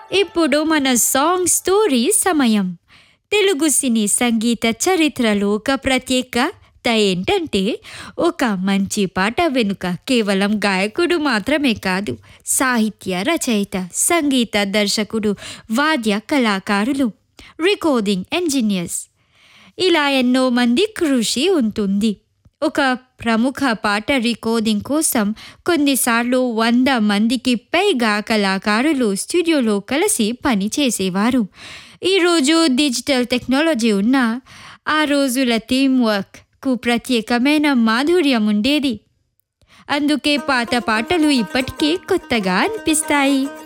ఇప్పుడు మన song story సమయం తెలుగు సినీ సంగీత చరిత్రలో ఒక ప్రత్యేకత ఏంటంటే ఒక మంచి పాట వెనుక కేవలం గాయకుడు మాత్రమే కాదు సాహిత్య రచయిత సంగీత దర్శకుడు వాద్య కళాకారులు రికార్డింగ్ ఇంజనీర్స్ ఇలా ఎన్నో మంది కృషి ఉంటుంది ఒక ప్రముఖ పాట రికార్డింగ్ కోసం కొన్నిసార్లు వంద మందికి పైగా కళాకారులు స్టూడియోలో కలిసి పనిచేసేవారు ఈరోజు డిజిటల్ టెక్నాలజీ ఉన్న ఆ రోజుల టీం వర్క్కు ప్రత్యేకమైన మాధుర్యం ఉండేది అందుకే పాత పాటలు ఇప్పటికీ కొత్తగా అనిపిస్తాయి